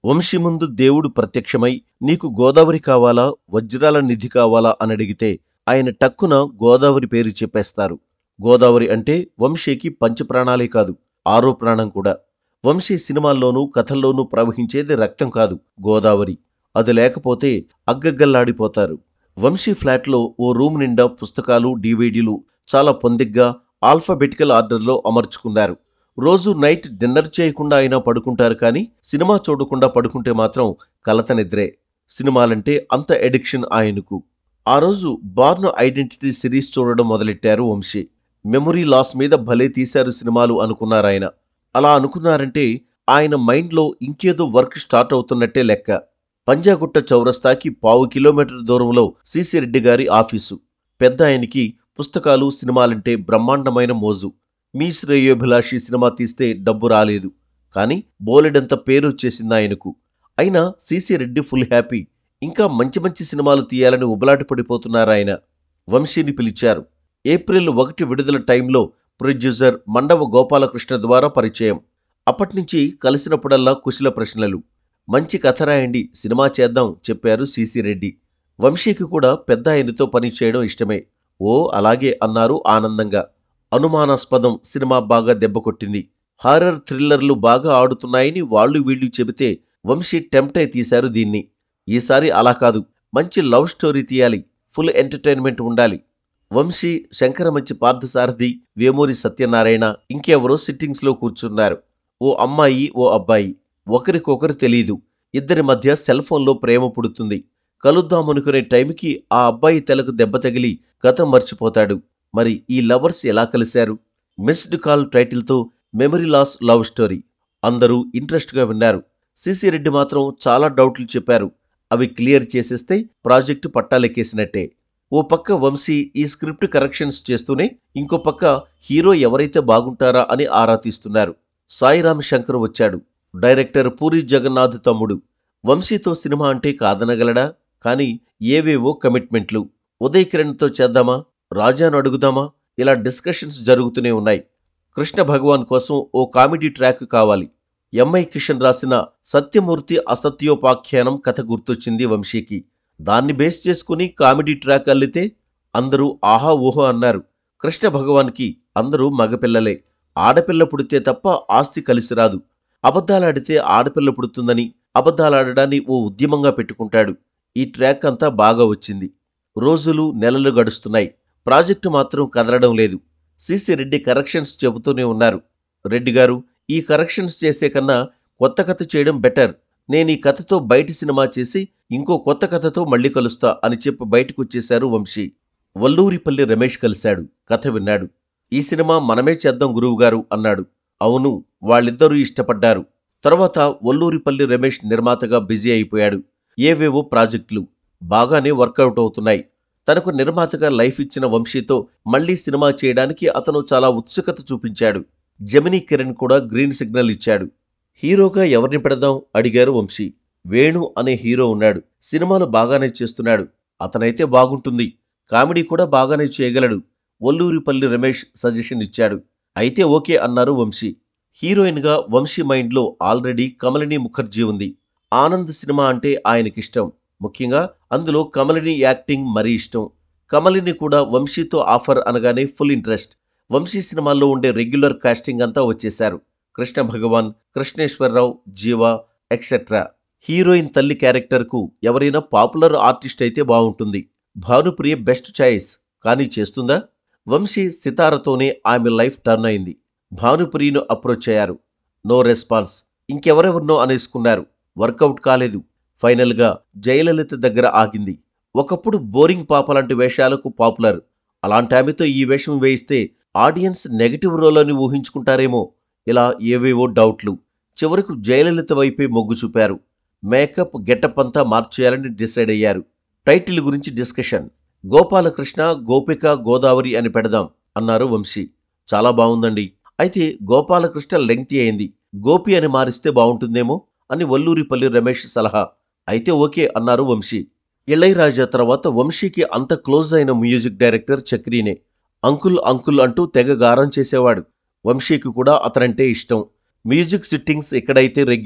వంశీ ముందు దేవుడు ప్రత్యక్షమై నీకు గోదావరి కావాలా వజ్రాల నిధి కావాలా అని అడిగితే ఆయన టక్కున గోదావరి పేరు చెప్పేస్తారు గోదావరి అంటే వంశీకి పంచప్రాణాలే కాదు ఆరో ప్రాణం కూడా వంశీ సినిమాల్లోనూ కథల్లోనూ ప్రవహించేది రక్తం కాదు గోదావరి అది లేకపోతే అగ్గగ్గల్లాడిపోతారు వంశీ ఫ్లాట్లో ఓ రూమ్ నిండా పుస్తకాలు డివిడీలు చాలా పొందిగ్గా ఆల్ఫాబెటికల్ ఆర్డర్లో అమర్చుకున్నారు రోజు నైట్ డిన్నర్ చేయకుండా అయినా పడుకుంటారు కానీ సినిమా చూడకుండా పడుకుంటే మాత్రం కలత నిద్రే సినిమాలంటే అంత ఎడిక్షన్ ఆయనకు ఆ రోజు బార్న్ ఐడెంటిటీ సిరీస్ చూడడం మొదలెట్టారు వంశీ మెమొరీ లాస్ మీద భలే తీశారు సినిమాలు అనుకున్నారాయన అలా అనుకున్నారంటే ఆయన మైండ్లో ఇంకేదో వర్క్ స్టార్ట్ అవుతున్నట్టే లెక్క పంజాగుట్ట చౌరస్తాకి పావు కిలోమీటర్ దూరంలో సిసి రెడ్డి గారి ఆఫీసు పెద్ద ఆయనకి పుస్తకాలు సినిమాలంటే బ్రహ్మాండమైన మోజు మీ శ్రేయోభిలాషి సినిమా తీస్తే డబ్బు రాలేదు కానీ బోలెడంత పేరు వచ్చేసింది ఆయనకు అయినా సిసి రెడ్డి ఫుల్ హ్యాపీ ఇంకా మంచి మంచి సినిమాలు తీయాలని ఉబలాట పడిపోతున్నారాయన వంశీని పిలిచారు ఏప్రిల్ ఒకటి విడుదల టైంలో ప్రొడ్యూసర్ మండవ గోపాలకృష్ణ ద్వారా పరిచయం అప్పట్నుంచి కలిసినప్పుడల్లా కుశల ప్రశ్నలు మంచి కథ రాయండి సినిమా చేద్దాం చెప్పారు సిసి రెడ్డి వంశీకి కూడా పెద్ద ఆయనతో పని చేయడం ఇష్టమే ఓ అలాగే అన్నారు ఆనందంగా అనుమానాస్పదం సినిమా బాగా దెబ్బకొట్టింది హారర్ థ్రిల్లర్లు బాగా ఆడుతున్నాయని వాళ్ళు వీళ్ళు చెబితే వంశీ టెంప్టై తీశారు దీన్ని ఈసారి అలా కాదు మంచి లవ్ స్టోరీ తీయాలి ఫుల్ ఎంటర్టైన్మెంట్ ఉండాలి వంశీ శంకరమంచి పార్థసారథి వేమూరి సత్యనారాయణ ఇంకెవరో సిట్టింగ్స్లో కూర్చున్నారు ఓ అమ్మాయి ఓ అబ్బాయి ఒకరికొకరు తెలీదు ఇద్దరి మధ్య సెల్ ఫోన్లో ప్రేమ పుడుతుంది కలుద్దామనుకునే టైంకి ఆ అబ్బాయి తెలకు దెబ్బ తగిలి గతం మర్చిపోతాడు మరి ఈ లవర్స్ ఎలా కలిశారు మిస్డ్ కాల్ టైటిల్తో మెమరీ లాస్ లవ్ స్టోరీ అందరూ ఇంట్రెస్ట్గా విన్నారు సిసి రెడ్డి మాత్రం చాలా డౌట్లు చెప్పారు అవి క్లియర్ చేసేస్తే ప్రాజెక్టు పట్టాలెక్కేసినట్టే ఓ పక్క వంశీ ఈ స్క్రిప్ట్ కరెక్షన్స్ చేస్తూనే ఇంకో పక్క హీరో ఎవరైతే బాగుంటారా అని ఆరా తీస్తున్నారు సాయిరామ్ శంకర్ వచ్చాడు డైరెక్టర్ పూరి జగన్నాథ్ తమ్ముడు వంశీతో సినిమా అంటే కాదనగలడా కానీ ఏవేవో కమిట్మెంట్లు ఉదయ్ కిరణ్తో చేద్దామా రాజాను అడుగుదామా ఇలా డిస్కషన్స్ జరుగుతూనే ఉన్నాయి కృష్ణ భగవాన్ కోసం ఓ కామెడీ ట్రాక్ కావాలి ఎంఐ కిషన్ రాసిన సత్యమూర్తి అసత్యోపాఖ్యానం కథ గుర్తొచ్చింది వంశీకి దాన్ని బేస్ చేసుకుని కామెడీ ట్రాక్ అల్లితే అందరూ ఆహా ఊహో అన్నారు కృష్ణ భగవాన్కి అందరూ మగపిల్లలే ఆడపిల్ల పుడితే తప్ప ఆస్తి కలిసి రాదు అబద్ధాలాడితే ఆడపిల్ల పుడుతుందని అబద్ధాలాడడాన్ని ఓ ఉద్యమంగా పెట్టుకుంటాడు ఈ ట్రాక్ అంతా బాగా వచ్చింది రోజులు నెలలు గడుస్తున్నాయి ప్రాజెక్టు మాత్రం కదలడం లేదు సిసి రెడ్డి కరెక్షన్స్ చెబుతూనే ఉన్నారు రెడ్డి గారు ఈ కరెక్షన్స్ చేసే కన్నా కొత్త కథ చేయడం బెటర్ నేను ఈ కథతో బయటి సినిమా చేసి ఇంకో కొత్త కథతో మళ్ళీ కలుస్తా అని చెప్పి బయటకు వచ్చేశారు వంశీ వల్లూరిపల్లి రమేష్ కలిశాడు కథ విన్నాడు ఈ సినిమా మనమే చేద్దాం గురువుగారు అన్నాడు అవును వాళ్ళిద్దరూ ఇష్టపడ్డారు తర్వాత వల్లూరిపల్లి రమేష్ నిర్మాతగా బిజీ అయిపోయాడు ఏవేవో ప్రాజెక్టులు బాగానే వర్కౌట్ అవుతున్నాయి తనకు నిర్మాతగా లైఫ్ ఇచ్చిన వంశీతో మళ్లీ సినిమా చేయడానికి అతను చాలా ఉత్సుకత చూపించాడు జమినీ కిరణ్ కూడా గ్రీన్ సిగ్నల్ ఇచ్చాడు హీరోగా ఎవరిని పెడదాం అడిగారు వంశీ వేణు అనే హీరో ఉన్నాడు సినిమాలు బాగానే చేస్తున్నాడు అతనైతే బాగుంటుంది కామెడీ కూడా బాగానే చేయగలడు ఒల్లూరిపల్లి రమేష్ సజెషన్ ఇచ్చాడు అయితే ఓకే అన్నారు వంశీ హీరోయిన్గా వంశీ మైండ్లో ఆల్రెడీ కమలిని ముఖర్జీ ఉంది ఆనంద్ సినిమా అంటే ఆయనకిష్టం ముఖ్యంగా అందులో కమలిని యాక్టింగ్ మరీ ఇష్టం కమలిని కూడా వంశీతో ఆఫర్ అనగానే ఫుల్ ఇంట్రెస్ట్ వంశీ సినిమాల్లో ఉండే రెగ్యులర్ కాస్టింగ్ అంతా వచ్చేశారు కృష్ణ భగవాన్ కృష్ణేశ్వరరావు జీవా ఎక్సెట్రా హీరోయిన్ తల్లి క్యారెక్టర్కు ఎవరైనా పాపులర్ ఆర్టిస్ట్ అయితే బాగుంటుంది భానుప్రియ బెస్ట్ చాయిస్ కానీ చేస్తుందా వంశీ సితారతోనే ఆమె లైఫ్ టర్న్ అయింది భానుప్రియను అప్రోచ్ అయ్యారు నో రెస్పాన్స్ ఇంకెవరెవరినో అనేసుకున్నారు వర్కౌట్ కాలేదు ఫైనల్గా జయలలిత దగ్గర ఆగింది ఒకప్పుడు బోరింగ్ పాప లాంటి వేషాలకు పాపులర్ అలాంటి ఆమెతో ఈ వేషం వేయిస్తే ఆడియన్స్ నెగటివ్ రోల్ అని ఊహించుకుంటారేమో ఇలా ఏవేవో డౌట్లు చివరకు జయలలిత వైపే మొగ్గు చూపారు మేకప్ గెటప్ అంతా మార్చేయాలని డిసైడ్ అయ్యారు టైటిల్ గురించి డిస్కషన్ గోపాలకృష్ణ గోపిక గోదావరి అని పెడదాం అన్నారు వంశీ చాలా బాగుందండి అయితే గోపాలకృష్ణ లెంగ్తీ అయింది గోపి అని మారిస్తే బాగుంటుందేమో అని వల్లూరిపల్లి రమేష్ సలహా అయితే ఓకే అన్నారు వంశీ ఇళయరాజా తర్వాత వంశీకి అంత క్లోజ్ అయిన మ్యూజిక్ డైరెక్టర్ చక్రీనే అంకుల్ అంకుల్ అంటూ తెగ గారం చేసేవాడు వంశీకి కూడా అతనంటే ఇష్టం మ్యూజిక్ సిట్టింగ్స్ ఎక్కడైతే రెగ్యులర్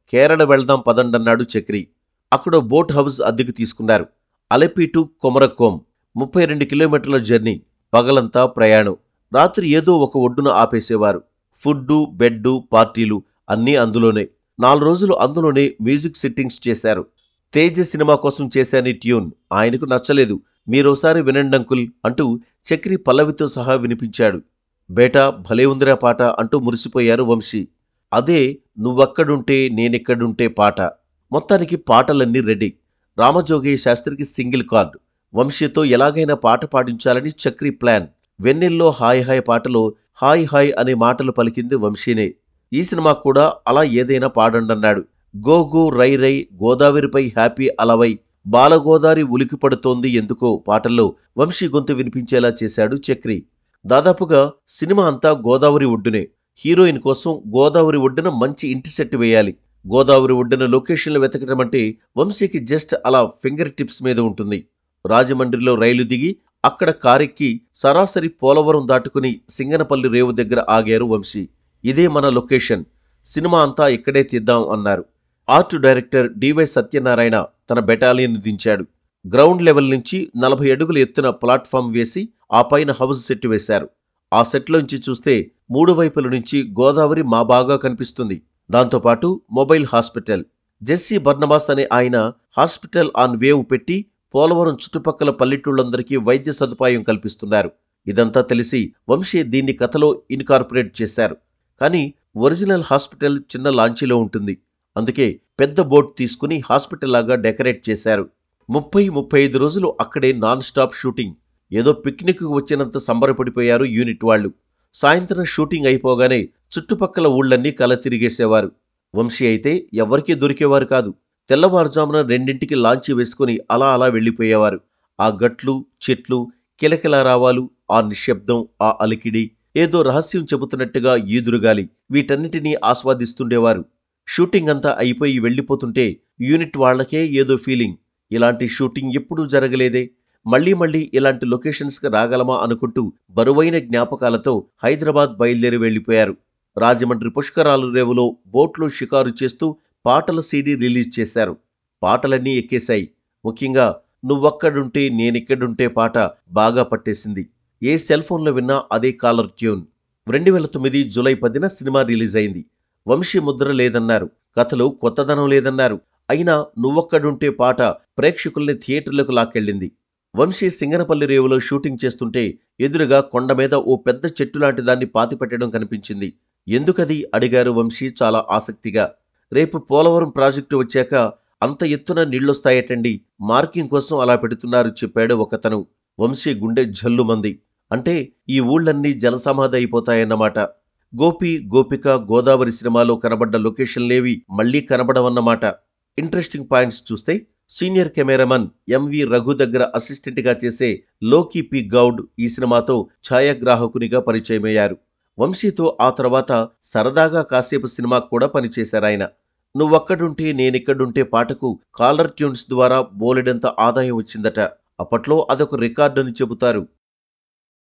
కేరళ వెళ్దాం పదండన్నాడు చక్రి అక్కడ బోట్ హౌస్ అద్దెకు తీసుకున్నారు అలెపి టు కొమరకోం ముప్పై రెండు కిలోమీటర్ల జర్నీ పగలంతా ప్రయాణం రాత్రి ఏదో ఒక ఒడ్డున ఆపేసేవారు ఫుడ్డు బెడ్డు పార్టీలు అన్నీ అందులోనే నాలుగు రోజులు అందులోనే మ్యూజిక్ సిట్టింగ్స్ చేశారు తేజ సినిమా కోసం చేశాని ట్యూన్ ఆయనకు నచ్చలేదు మీరోసారి వినండి అంకుల్ అంటూ చక్రి పల్లవితో సహా వినిపించాడు బేటా భలే ఉందిరా పాట అంటూ మురిసిపోయారు వంశీ అదే నువ్వక్కడుంటే నేనెక్కడుంటే పాట మొత్తానికి పాటలన్నీ రెడీ రామజోగయ్య శాస్త్రికి సింగిల్ కార్డ్ వంశీతో ఎలాగైనా పాట పాడించాలని చక్రి ప్లాన్ వెన్నెల్లో హాయ్ హాయ్ పాటలో హాయ్ హాయ్ అనే మాటలు పలికింది వంశీనే ఈ సినిమా కూడా అలా ఏదైనా పాడండన్నాడు గో గో రై రై గోదావరిపై హ్యాపీ అలవై బాలగోదారి ఉలికి పడుతోంది ఎందుకో పాటల్లో వంశీ గొంతు వినిపించేలా చేశాడు చక్రి దాదాపుగా సినిమా అంతా గోదావరి ఒడ్డునే హీరోయిన్ కోసం గోదావరి ఒడ్డున మంచి ఇంటి సెట్ వేయాలి గోదావరి ఒడ్డున లొకేషన్లు వెతకడం అంటే వంశీకి జస్ట్ అలా ఫింగర్ టిప్స్ మీద ఉంటుంది రాజమండ్రిలో రైలు దిగి అక్కడ కారెక్కి సరాసరి పోలవరం దాటుకుని సింగనపల్లి రేవు దగ్గర ఆగారు వంశీ ఇదే మన లొకేషన్ సినిమా అంతా ఇక్కడే తీద్దాం అన్నారు ఆర్ట్ డైరెక్టర్ డివై సత్యనారాయణ తన బెటాలియన్ దించాడు గ్రౌండ్ లెవెల్ నుంచి నలభై అడుగుల ఎత్తున ప్లాట్ఫామ్ వేసి ఆ పైన హౌస్ సెట్ వేశారు ఆ సెట్లోంచి చూస్తే మూడు వైపుల నుంచి గోదావరి మా బాగా కనిపిస్తుంది దాంతోపాటు మొబైల్ హాస్పిటల్ జెస్సీ బర్నబాస్ అనే ఆయన హాస్పిటల్ ఆన్ వేవ్ పెట్టి పోలవరం చుట్టుపక్కల పల్లెటూళ్ళందరికీ వైద్య సదుపాయం కల్పిస్తున్నారు ఇదంతా తెలిసి వంశీ దీన్ని కథలో ఇన్కార్పొరేట్ చేశారు కానీ ఒరిజినల్ హాస్పిటల్ చిన్న లాంచీలో ఉంటుంది అందుకే పెద్ద బోట్ తీసుకుని హాస్పిటల్ లాగా డెకరేట్ చేశారు ముప్పై ముప్పై ఐదు రోజులు అక్కడే నాన్ స్టాప్ షూటింగ్ ఏదో పిక్నిక్కు వచ్చినంత సంబరపడిపోయారు యూనిట్ వాళ్ళు సాయంత్రం షూటింగ్ అయిపోగానే చుట్టుపక్కల ఊళ్ళన్నీ కల తిరిగేసేవారు వంశీ అయితే ఎవరికీ దొరికేవారు కాదు తెల్లవారుజామున రెండింటికి లాంచి వేసుకుని అలా అలా వెళ్ళిపోయేవారు ఆ గట్లు చెట్లు కిలకిల రావాలు ఆ నిశ్శబ్దం ఆ అలికిడి ఏదో రహస్యం చెబుతున్నట్టుగా ఈదురుగాలి వీటన్నిటినీ ఆస్వాదిస్తుండేవారు షూటింగ్ అంతా అయిపోయి వెళ్ళిపోతుంటే యూనిట్ వాళ్లకే ఏదో ఫీలింగ్ ఇలాంటి షూటింగ్ ఎప్పుడూ జరగలేదే మళ్లీ మళ్లీ ఇలాంటి లొకేషన్స్కి రాగలమా అనుకుంటూ బరువైన జ్ఞాపకాలతో హైదరాబాద్ బయలుదేరి వెళ్లిపోయారు రాజమండ్రి పుష్కరాలు రేవులో బోట్లో షికారు చేస్తూ పాటల సీడీ రిలీజ్ చేశారు పాటలన్నీ ఎక్కేశాయి ముఖ్యంగా నువ్వక్కడుంటే నేనిక్కడుంటే పాట బాగా పట్టేసింది ఏ సెల్ ఫోన్లో విన్నా అదే కాలర్ ట్యూన్ రెండు వేల తొమ్మిది జూలై పదిన సినిమా రిలీజ్ అయింది వంశీ ముద్ర లేదన్నారు కథలో కొత్తదనం లేదన్నారు అయినా నువ్వక్కడుంటే పాట ప్రేక్షకుల్ని థియేటర్లకు లాక్కెళ్ళింది వంశీ సింగనపల్లి రేవులో షూటింగ్ చేస్తుంటే ఎదురుగా కొండ మీద ఓ పెద్ద చెట్టు లాంటి దాన్ని పాతిపెట్టడం కనిపించింది ఎందుకది అడిగారు వంశీ చాలా ఆసక్తిగా రేపు పోలవరం ప్రాజెక్టు వచ్చాక అంత ఎత్తున నీళ్లొస్తాయటండి మార్కింగ్ కోసం అలా పెడుతున్నారు చెప్పాడు ఒకతను వంశీ గుండె జల్లుమంది అంటే ఈ ఊళ్ళన్నీ జలసమాధి అయిపోతాయన్నమాట గోపి గోపిక గోదావరి సినిమాలో కనబడ్డ లొకేషన్లేవి మళ్లీ కనబడవన్నమాట ఇంట్రెస్టింగ్ పాయింట్స్ చూస్తే సీనియర్ కెమెరామన్ ఎంవి రఘు దగ్గర అసిస్టెంట్గా చేసే లోకి పి గౌడ్ ఈ సినిమాతో ఛాయాగ్రాహకునిగా పరిచయమయ్యారు వంశీతో ఆ తర్వాత సరదాగా కాసేపు సినిమా కూడా పనిచేశారాయన నువ్వక్కడుంటే నేనిక్కడుంటే పాటకు కాలర్ ట్యూన్స్ ద్వారా బోలెడంత ఆదాయం వచ్చిందట అప్పట్లో అదొక రికార్డ్ అని చెబుతారు